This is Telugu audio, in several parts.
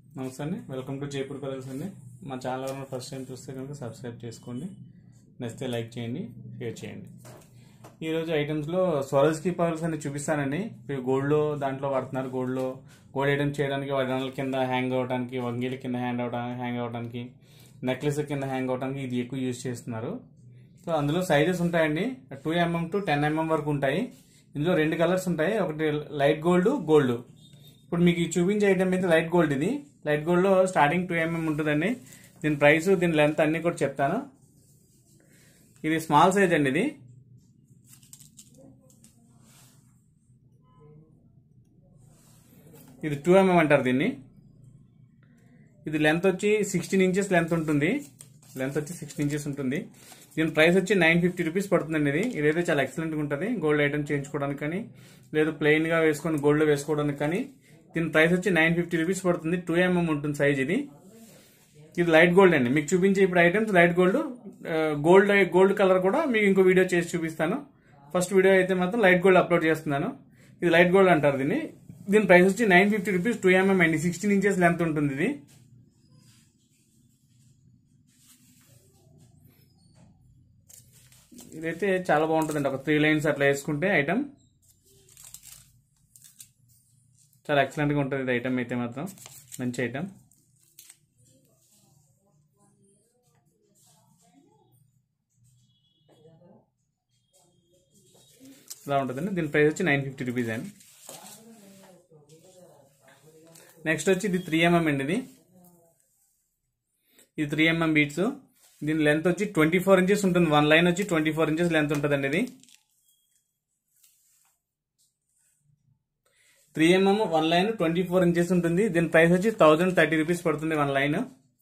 నమస్తే అండి వెల్కమ్ టు జైపూర్ కలర్స్ అండి మా ఛానల్ ఎవరైనా ఫస్ట్ టైం చూస్తే కనుక సబ్స్క్రైబ్ చేసుకోండి నచ్చితే లైక్ చేయండి షేర్ చేయండి ఈరోజు ఐటమ్స్లో స్వరజ్కి పర్ల్స్ అని చూపిస్తానండి ఇప్పుడు గోల్డ్లో దాంట్లో వాడుతున్నారు గోల్డ్లో గోల్డ్ ఐటమ్ చేయడానికి వడ్డాల కింద హ్యాంగ్ అవడానికి వంగీల కింద హ్యాండ్ అవడానికి హ్యాంగ్ అవడానికి నెక్లెస్ కింద హ్యాంగ్ అవడానికి ఇది ఎక్కువ యూజ్ చేస్తున్నారు సో అందులో సైజెస్ ఉంటాయండి two mm to ten mm వరకు ఉంటాయి ఇందులో రెండు కలర్స్ ఉంటాయి ఒకటి లైట్ గోల్డ్ గోల్డ్ ఇప్పుడు మీకు ఈ చూపించే ఐటమ్ అయితే లైట్ గోల్డ్ ఇది లైట్ గోల్డ్లో స్టార్టింగ్ టూ ఎంఎం ఉంటుందండి దీని ప్రైస్ దీని లెంత్ అన్ని కూడా చెప్తాను ఇది స్మాల్ సైజ్ అండి ఇది ఇది టూ ఎంఎం అంటారు దీన్ని ఇది లెంత్ వచ్చి సిక్స్టీన్ ఇంచెస్ లెంత్ ఉంటుంది లెంత్ వచ్చి సిక్స్టీన్ ఇంచెస్ ఉంటుంది దీని ప్రైస్ వచ్చి నైన్ ఫిఫ్టీ రూపీస్ పడుతుందండి ఇది ఇదైతే చాలా ఎక్సలెంట్గా ఉంటుంది గోల్డ్ ఐటమ్ చేయించుకోవడానికి కానీ లేదు ప్లెయిన్గా వేసుకొని గోల్డ్లో వేసుకోవడానికి కానీ దీని ప్రైస్ వచ్చి నైన్ ఫిఫ్టీ రూపీస్ పడుతుంది టూ ఎంఎం ఉంటుంది సైజ్ ఇది ఇది లైట్ గోల్డ్ అండి మీకు చూపించే ఇప్పుడు items light gold gold gold colour కూడా మీకు ఇంకో వీడియో చేసి చూపిస్తాను ఫస్ట్ వీడియో అయితే మాత్రం లైట్ గోల్డ్ అప్లోడ్ చేస్తున్నాను ఇది లైట్ గోల్డ్ అంటారు దీన్ని దీని ప్రైస్ వచ్చి nine fifty rupees two mm అండి సిక్స్టీన్ ఇంచెస్ లెంత్ ఉంటుంది ఇది ఇదైతే చాలా బాగుంటుందండి ఒక త్రీ లైన్స్ అట్లా వేసుకుంటే ఐటమ్ చాలా ఎక్సలెంట్గా ఉంటుంది ఇది ఐటమ్ అయితే మాత్రం మంచి ఐటమ్ ఇలా ఉంటుందండి దీని ప్రైస్ వచ్చి నైన్ ఫిఫ్టీ రూపీస్ అండి నెక్స్ట్ వచ్చి ఇది త్రీ ఎంఎం అండి ఇది ఇది త్రీ ఎంఎం బీట్స్ దీని లెంత్ వచ్చి ట్వంటీ ఫోర్ ఇంచెస్ ఉంటుంది వన్ లైన్ వచ్చి ట్వంటీ ఫోర్ ఇంచెస్ లెంత్ ఉంటుందండి ఇది three mm one line twenty four inches ఉంటుంది దీని ప్రైస్ వచ్చి థౌజండ్ థర్టీ రూపీస్ పడుతుంది వన్ లైన్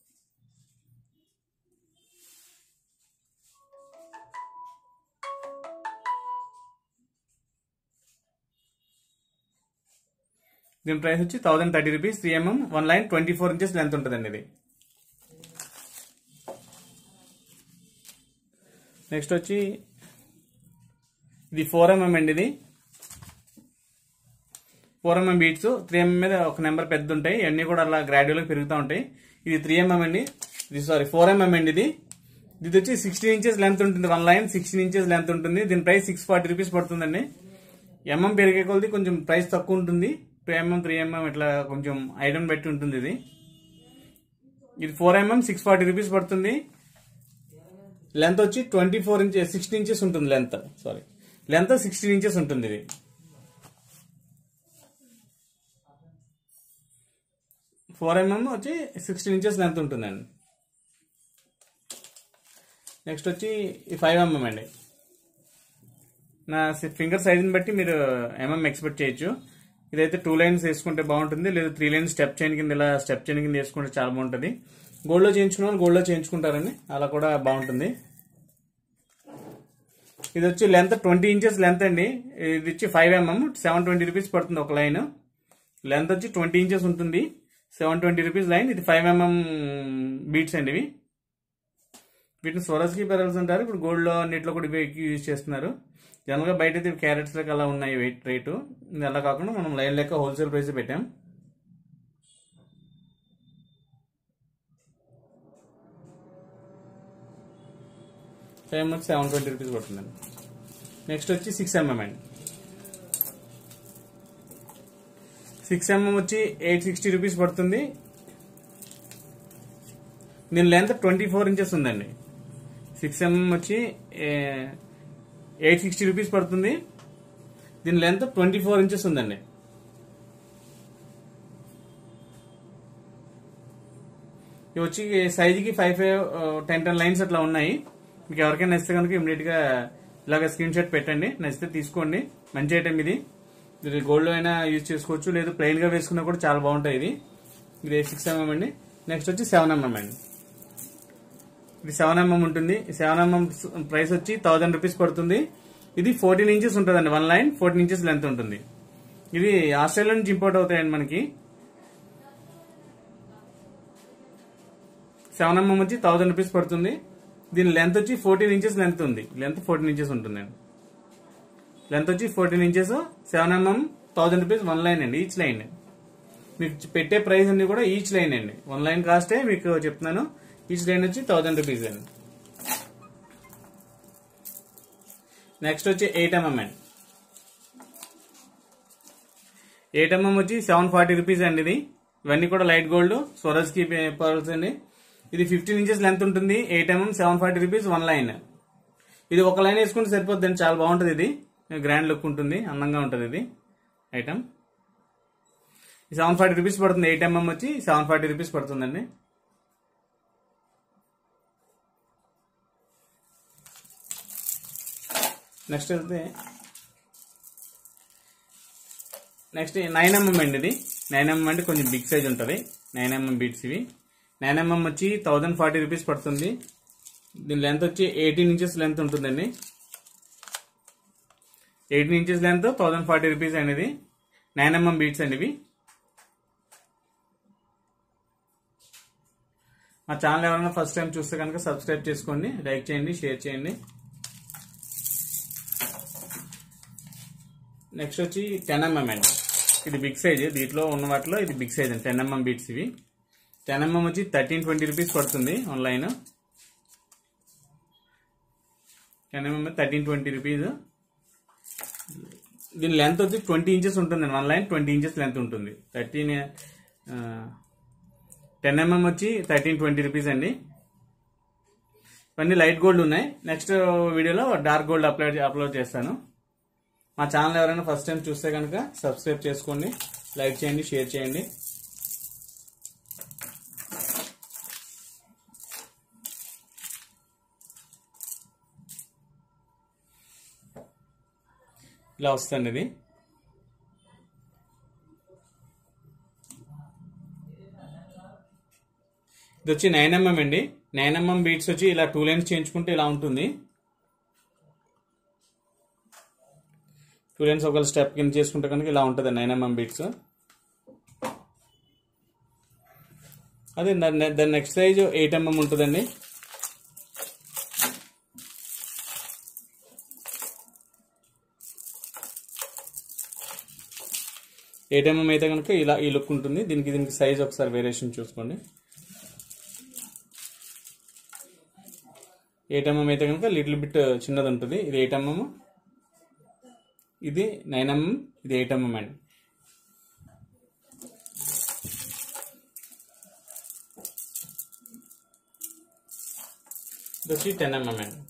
దీని ప్రైస్ వచ్చి thousand thirty rupees three mm one line twenty four inches length ఉంటుందండి ఇది నెక్స్ట్ వచ్చి ఇది ఫోర్ ఎంఎం అండి ఇది four mm beads three mm మీద ఒక నెంబర్ పెద్ద ఉంటాయి ఇవన్నీ కూడా అలా గ్రాడ్యువల్గా పెరుగుతూ ఉంటాయి ఇది త్రీ ఎంఎం అండి ఇది సారీ ఫోర్ ఎంఎం అండి ఇది ఇది వచ్చి సిక్స్టీన్ ఇంచెస్ లెంత్ ఉంటుంది one line sixteen inches length ఉంటుంది దీని ప్రైస్ సిక్స్ ఫార్టీ రూపీస్ పడుతుందండి ఎంఎం పెరిగే కొలది కొంచెం ప్రైస్ తక్కువ ఉంటుంది టూ ఎంఎం త్రీ ఎంఎం ఇట్లా కొంచెం ఐటమ్ బట్టి ఉంటుంది ఇది ఇది four mm six forty rupees పడుతుంది లెంత్ వచ్చి twenty four inches sixteen inches ఉంటుంది length sorry length sixteen inches ఉంటుంది ఇది ఫోర్ ఎంఎం వచ్చి సిక్స్టీన్ ఇంచెస్ లెంత్ ఉంటుందండి నెక్స్ట్ వచ్చి ఫైవ్ ఎంఎం అండి నా ఫింగర్ సైజుని బట్టి మీరు ఎంఎం ఎక్స్పెక్ట్ చేయొచ్చు ఇదైతే టూ లైన్స్ వేసుకుంటే బాగుంటుంది లేదా త్రీ లైన్స్ స్టెప్ చైన్ కింద ఇలా స్టెప్ చైన్ కింద వేసుకుంటే చాలా బాగుంటుంది గోల్డ్లో చేయించుకున్న వాళ్ళు గోల్డ్లో చేయించుకుంటారండి అలా కూడా బాగుంటుంది ఇది వచ్చి లెంత్ ట్వంటీ ఇంచెస్ లెంత్ అండి ఇది వచ్చి five mm seven twenty rupees పడుతుంది ఒక లైన్ లెంత్ వచ్చి ట్వంటీ ఇంచెస్ ఉంటుంది సెవెన్ ట్వంటీ రూపీస్ లైన్ ఇది ఫైవ్ ఎంఎం బీట్స్ అండి ఇవి వీటిని స్వరస్కి పెరల్స్ అంటారు ఇప్పుడు గోల్డ్లో అన్నిట్లో కూడా ఇవి యూజ్ చేస్తున్నారు జనరల్గా బయట అయితే క్యారెట్స్ లెక్క అలా ఉన్నాయి వెయిట్ రేటు ఇది అలా కాకుండా మనం లైన్ లెక్క హోల్సేల్ ప్రైస్ పెట్టాం five mm seven twenty rupees పడుతుందండి నెక్స్ట్ వచ్చి సిక్స్ ఎంఎం అండి సిక్స్ ఎంఎం వచ్చి ఎయిట్ సిక్స్టీ రూపీస్ పడుతుంది దీని లెంత్ ట్వంటీ ఫోర్ ఇంచెస్ ఉందండి సిక్స్ ఎంఎం వచ్చి ఎయిట్ సిక్స్టీ రూపీస్ పడుతుంది దీని లెంత్ ట్వంటీ ఫోర్ ఇంచెస్ ఉందండి ఇవి వచ్చి సైజుకి five five ten ten lines అట్లా ఉన్నాయి మీకు ఎవరికైనా నచ్చితే కనుక ఇమీడియట్గా ఇలాగ స్క్రీన్ షాట్ పెట్టండి నచ్చితే తీసుకోండి మంచి ఐటమ్ ఇది ఇది గోల్డ్ అయినా యూజ్ చేసుకోవచ్చు లేదు ప్లెయిన్గా వేసుకున్నా కూడా చాలా బాగుంటాయి ఇది ఇది సిక్స్ ఎంఎం అండి నెక్స్ట్ వచ్చి సెవెన్ ఎంఎం అండి ఇది సెవెన్ ఎంఎం ఉంటుంది సెవెన్ ఎంఎం ప్రైస్ వచ్చి థౌజండ్ రూపీస్ పడుతుంది ఇది ఫోర్టీన్ ఇంచెస్ ఉంటుందండి one line fourteen inches length ఉంటుంది ఇది ఆస్ట్రేలియా నుంచి ఇంపోర్ట్ అవుతాయండి మనకి సెవెన్ ఎంఎం వచ్చి థౌజండ్ రూపీస్ పడుతుంది దీని లెంత్ వచ్చి ఫోర్టీన్ ఇంచెస్ లెంత్ ఉంది లెంత్ ఫోర్టీన్ ఇంచెస్ ఉంటుందండి లెంత్ వచ్చి fourteen inches seven mm thousand rupees one line అండి ఈచ్ లైన్ మీకు పెట్టే ప్రైస్ అన్ని కూడా ఈచ్ లైన్ అండి వన్ లైన్ కాస్టే మీకు చెప్తున్నాను ఈచ్ లైన్ వచ్చి థౌసండ్ రూపీస్ అండి నెక్స్ట్ వచ్చి ఎయిట్ ఎంఎం అండి ఎయిట్ ఎంఎం వచ్చి సెవెన్ ఫార్టీ రూపీస్ అండి ఇది ఇవన్నీ కూడా లైట్ గోల్డ్ స్వరజ్ కి పర్ల్స్ అండి ఇది ఫిఫ్టీన్ ఇంచెస్ లెంత్ ఉంటుంది eight mm seven forty rupees one line ఇది ఒక లైన్ వేసుకుంటే సరిపోద్దండి చాలా బాగుంటుంది ఇది గ్రాండ్ లుక్ ఉంటుంది అందంగా ఉంటుంది ఇది ఐటమ్ సెవెన్ ఫార్టీ రూపీస్ పడుతుంది ఎయిట్ ఎంఎం వచ్చి సెవెన్ ఫార్టీ రూపీస్ పడుతుందండి నెక్స్ట్ వెళ్తే నెక్స్ట్ నైన్ ఎంఎం అండి ఇది నైన్ ఎంఎం అంటే కొంచెం బిగ్ సైజ్ ఉంటుంది నైన్ ఎంఎం బీట్స్ ఇవి నైన్ ఎంఎం వచ్చి థౌజండ్ ఫార్టీ రూపీస్ పడుతుంది దీని లెంత్ వచ్చి ఎయిటీన్ ఇంచెస్ లెంత్ ఉంటుందండి eighteen inches length thousand forty rupees అండి ఇది నైన్ ఎంఎం బీట్స్ అండి ఇవి మా ఛానల్ ఎవరైనా ఫస్ట్ టైం చూస్తే కనుక సబ్స్క్రైబ్ చేసుకోండి లైక్ చేయండి షేర్ చేయండి నెక్స్ట్ వచ్చి టెన్ ఎంఎం అండి ఇది బిగ్ సైజ్ దీంట్లో ఉన్న వాటిలో ఇది బిగ్ సైజ్ అండి టెన్ ఎంఎం బీట్స్ ఇవి టెన్ ఎంఎం వచ్చి థర్టీన్ ట్వంటీ రూపీస్ పడుతుంది online ten MM thirteen twenty rupees దీని లెంత్ వచ్చి ట్వంటీ ఇంచెస్ ఉంటుంది one line twenty inches length ఉంటుంది థర్టీన్ టెన్ ఎంఎం వచ్చి థర్టీన్ ట్వంటీ రూపీస్ అండి ఇవన్నీ లైట్ గోల్డ్ ఉన్నాయి నెక్స్ట్ వీడియోలో డార్క్ గోల్డ్ అప్లోడ్ అప్లోడ్ చేస్తాను మా ఛానల్ ఎవరైనా ఫస్ట్ టైం చూస్తే కనుక సబ్స్క్రైబ్ చేసుకోండి లైక్ చేయండి షేర్ చేయండి ఇలా వస్తుంది ఇది ఇది వచ్చి నైన్ ఎంఎం అండి నైన్ ఎంఎం బీట్స్ వచ్చి ఇలా టూ లైన్స్ చేయించుకుంటే ఇలా ఉంటుంది టూ లైన్స్ ఒక స్టెప్ కింద చేసుకుంటే కనుక ఇలా ఉంటుంది నైన్ ఎంఎం బీట్స్ అదే దాని దాని నెక్స్ట్ సైజ్ ఎయిట్ ఎంఎం ఉంటుందండి ఎయిట్ ఎంఎం అయితే కనుక ఇలా ఈ లుక్ ఉంటుంది దీనికి దీనికి సైజ్ ఒకసారి వేరియేషన్ చూసుకోండి ఎయిట్ ఎంఎం అయితే కనుక లిటిల్ బిట్ చిన్నది ఉంటుంది ఇది ఎయిట్ ఎంఎం ఇది నైన్ ఎంఎం ఇది ఎయిట్ ఎంఎం అండి ఇది వచ్చి టెన్ ఎంఎం అండి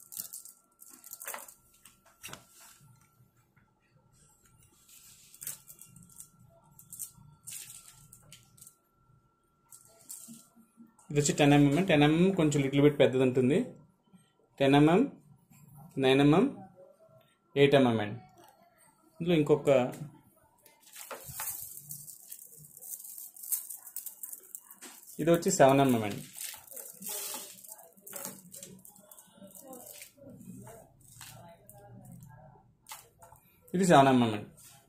ఇది వచ్చి టెన్ ఎంఎం టెన్ ఎంఎం కొంచెం లిటిల్ బిట్ పెద్దది ఉంటుంది ten MM nine MM eight MM అండి ఇందులో ఇంకొక ఇది వచ్చి సెవెన్ ఎంఎం అండి ఇది సెవెన్ ఎంఎం అండి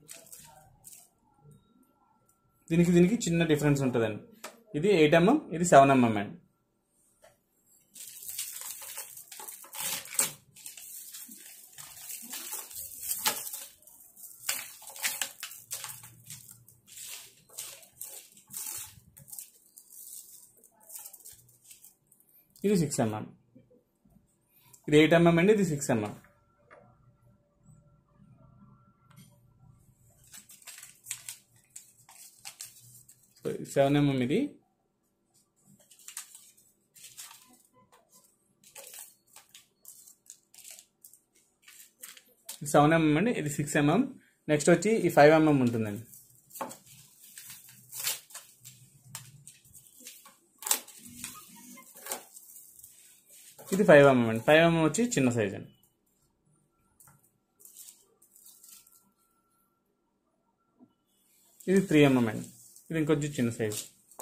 దీనికి దీనికి చిన్న డిఫరెన్స్ ఉంటుందండి ఇది ఎయిట్ ఎంఎం ఇది సెవెన్ ఎంఎం అండి ఇది సిక్స్ ఎంఎం ఇది ఎయిట్ ఎంఎం అండి ఇది సిక్స్ ఎంఎం సెవెన్ ఎంఎం ఇది సెవెన్ ఎంఎం అండి ఇది సిక్స్ ఎంఎం నెక్స్ట్ వచ్చి ఈ ఫైవ్ ఎంఎం ఉంటుందండి ఇది ఫైవ్ ఎంఎం అండి ఫైవ్ ఎంఎం వచ్చి చిన్న సైజ్ అండి ఇది త్రీ ఎంఎం అండి ఇది ఇంకొంచెం చిన్న సైజ్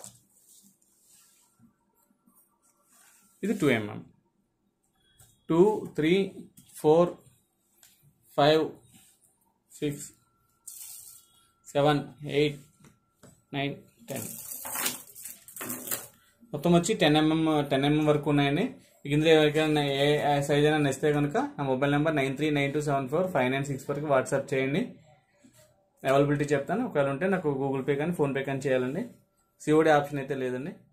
ఇది two MM two three four five six seven eight nine ten మొత్తం వచ్చి టెన్ ఎంఎం టెన్ ఎంఎం వరకు ఉన్నాయండి ఇందులో ఎవరికైనా ఏ సైజ్ అయినా నచ్చితే కనుక నా mobile number nine three nine two seven four five nine six ఫోర్కి వాట్సాప్ చేయండి అవైలబిలిటీ చెప్తాను ఒకవేళ ఉంటే నాకు గూగుల్ పే కానీ ఫోన్పే కానీ చేయాలండి సిఓడి ఆప్షన్ అయితే లేదండి